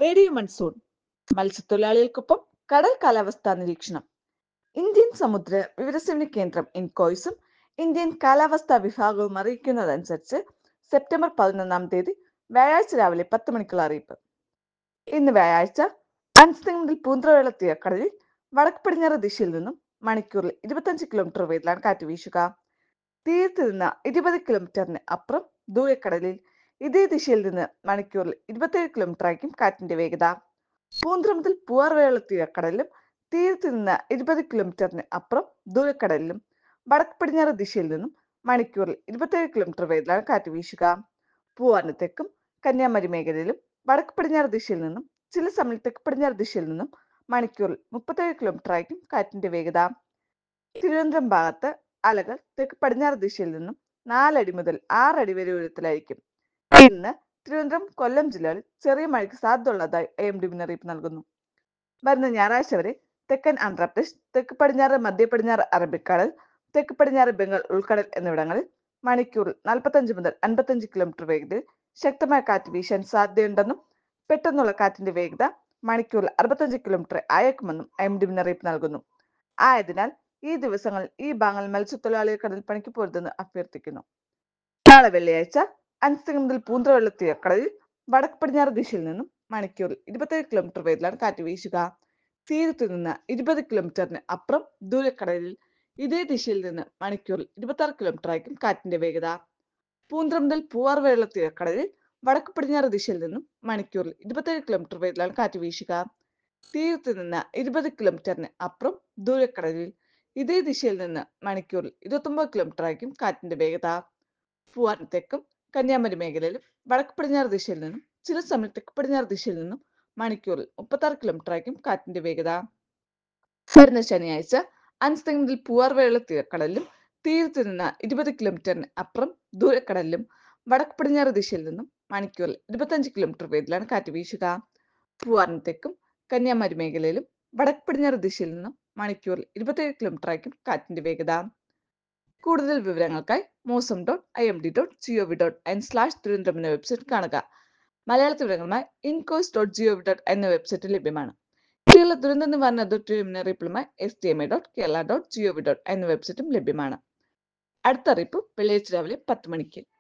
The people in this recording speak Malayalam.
റേഡിയോ മൺസൂൺ മത്സ്യത്തൊഴിലാളികൾക്കൊപ്പം കടൽ കാലാവസ്ഥാ നിരീക്ഷണം ഇന്ത്യൻ സമുദ്ര വിവരസേവന കേന്ദ്രം ഇൻകോയ്സും ഇന്ത്യൻ കാലാവസ്ഥാ വിഭാഗവും അറിയിക്കുന്നതനുസരിച്ച് സെപ്റ്റംബർ പതിനൊന്നാം തീയതി വ്യാഴാഴ്ച രാവിലെ പത്ത് മണിക്കുള്ള അറിയിപ്പ് ഇന്ന് വ്യാഴാഴ്ച അഞ്ച് മുതൽ പൂന്തറവേള തീരക്കടലിൽ വടക്ക് പടിഞ്ഞാറ് ദിശയിൽ നിന്നും മണിക്കൂറിൽ ഇരുപത്തഞ്ച് കിലോമീറ്റർ വേഗത്തിലാണ് കാറ്റ് വീശുക തീരത്ത് നിന്ന് ഇരുപത് കിലോമീറ്ററിന് അപ്പുറം ദൂരക്കടലിൽ ഇതേ ദിശയിൽ നിന്ന് മണിക്കൂറിൽ ഇരുപത്തേഴ് കിലോമീറ്റർ ആയിരിക്കും കാറ്റിന്റെ വേഗത പൂന്തറ മുതൽ പൂവാർവേള തീരക്കടലിലും തീരത്ത് നിന്ന് ഇരുപത് കിലോമീറ്ററിന് അപ്പുറം ദൂരക്കടലിലും വടക്ക് പടിഞ്ഞാറ് ദിശയിൽ നിന്നും മണിക്കൂറിൽ ഇരുപത്തേഴ് കിലോമീറ്റർ വേഗത്തിലാണ് കാറ്റ് വീശുക പൂവാറിന് തെക്കും കന്യാകുമാരി മേഖലയിലും വടക്ക് പടിഞ്ഞാറ് ദിശയിൽ നിന്നും ചില സമയം തെക്ക് പടിഞ്ഞാറ് ദിശയിൽ നിന്നും മണിക്കൂറിൽ മുപ്പത്തേഴ് കിലോമീറ്റർ ആയിരിക്കും കാറ്റിന്റെ വേഗത തിരുവനന്തപുരം ഭാഗത്ത് അലകൾ തെക്ക് പടിഞ്ഞാറ് ദിശയിൽ നിന്നും നാലടി മുതൽ ആറടി വരെ ഉയരത്തിലായിരിക്കും ഇന്ന് തിരുവനന്തപുരം കൊല്ലം ജില്ലകളിൽ ചെറിയ മഴയ്ക്ക് സാധ്യതയുള്ളതായി ഐ എം ഡി മുന്നറിയിപ്പ് നൽകുന്നു വരുന്ന ഞായറാഴ്ച വരെ തെക്കൻ ആന്ധ്രാപ്രദേശ് തെക്ക് പടിഞ്ഞാറ് മധ്യ പടിഞ്ഞാറ് അറബിക്കടൽ തെക്ക് പടിഞ്ഞാറ് ബംഗാൾ ഉൾക്കടൽ എന്നിവിടങ്ങളിൽ മണിക്കൂറിൽ നാൽപ്പത്തഞ്ച് മുതൽ അൻപത്തഞ്ച് കിലോമീറ്റർ വേഗതയിൽ ശക്തമായ കാറ്റ് വീശാൻ സാധ്യതയുണ്ടെന്നും പെട്ടെന്നുള്ള കാറ്റിന്റെ വേഗത മണിക്കൂറിൽ അറുപത്തഞ്ച് കിലോമീറ്റർ ആയേക്കുമെന്നും ഐ എം ഡി മുന്നറിയിപ്പ് നൽകുന്നു ആയതിനാൽ ഈ ദിവസങ്ങളിൽ ഈ ഭാഗങ്ങൾ മത്സ്യത്തൊഴിലാളികൾ കടൽ പണിക്ക് പോരുതെന്ന് അഭ്യർത്ഥിക്കുന്നു നാളെ വെള്ളിയാഴ്ച അഞ്ച് മുതൽ പൂന്തറവെള്ള തീരക്കടലിൽ വടക്ക് പടിഞ്ഞാറ് ദിശയിൽ നിന്നും മണിക്കൂറിൽ ഇരുപത്തേഴ് കിലോമീറ്റർ വേഗത്തിലാണ് കാറ്റ് വീശുക തീരത്തു നിന്ന് ഇരുപത് കിലോമീറ്ററിന് അപ്പുറം ദൂരക്കടലിൽ ഇതേ ദിശയിൽ നിന്ന് മണിക്കൂറിൽ ഇരുപത്തി ആറ് കിലോമീറ്റർ ആയിരിക്കും കാറ്റിന്റെ വേഗത പൂന്തറ മുതൽ പൂവാർ വെള്ള തീരക്കടലിൽ വടക്ക് പടിഞ്ഞാറ് ദിശയിൽ നിന്നും മണിക്കൂറിൽ ഇരുപത്തേഴ് കിലോമീറ്റർ വേഗത്തിലാണ് കാറ്റ് വീശുക തീരത്ത് നിന്ന് ഇരുപത് കിലോമീറ്ററിന് അപ്പുറം ദൂരക്കടലിൽ ഇതേ ദിശയിൽ നിന്ന് മണിക്കൂറിൽ ഇരുപത്തൊമ്പത് കിലോമീറ്റർ ആയിരിക്കും കാറ്റിന്റെ വേഗത പൂവാറിന് തെക്കും കന്യാകുമാരി മേഖലയിലും വടക്ക് പടിഞ്ഞാറ് ദിശയിൽ നിന്നും ചില സമയം തെക്ക് പടിഞ്ഞാറ് ദിശയിൽ നിന്നും മണിക്കൂറിൽ മുപ്പത്തി ആറ് കിലോമീറ്റർ ആയിരിക്കും കാറ്റിന്റെ വേഗത വരുന്ന ശനിയാഴ്ച അഞ്ച് മുതൽ പൂവാർവേള തീരക്കടലിലും തീരത്ത് നിന്ന് ഇരുപത് കിലോമീറ്ററിന് അപ്പുറം ദൂരക്കടലിലും വടക്ക് പടിഞ്ഞാറ് ദിശയിൽ നിന്നും മണിക്കൂറിൽ ഇരുപത്തഞ്ച് കിലോമീറ്റർ വേഗത്തിലാണ് കാറ്റ് വീശുക പൂവാറിന് തെക്കും കന്യാകുമാരി മേഖലയിലും വടക്ക് പടിഞ്ഞാറ് ദിശയിൽ നിന്നും മണിക്കൂറിൽ ഇരുപത്തേഴ് കിലോമീറ്റർ ആയിരിക്കും കാറ്റിന്റെ വേഗത കൂടുതൽ വിവരങ്ങൾക്കായി mausam dot I M D dot G O V dot in slash Thiruvananthapuram എന്ന വെബ്സൈറ്റ് കാണുക മലയാളത്തിൽ വിവരങ്ങളുമായി INCOIS dot G O V dot എന്ന വെബ്സൈറ്റിൽ ലഭ്യമാണ് കേരള ദുരന്ത നിവാരണ അതോറിറ്റി മുന്നറിയിപ്പുമായി S D M A dot Kerala dot G O V dot എന്ന വെബ്സൈറ്റും ലഭ്യമാണ് അടുത്ത അറിയിപ്പ് വെള്ളിയാഴ്ച രാവിലെ പത്ത് മണിക്ക്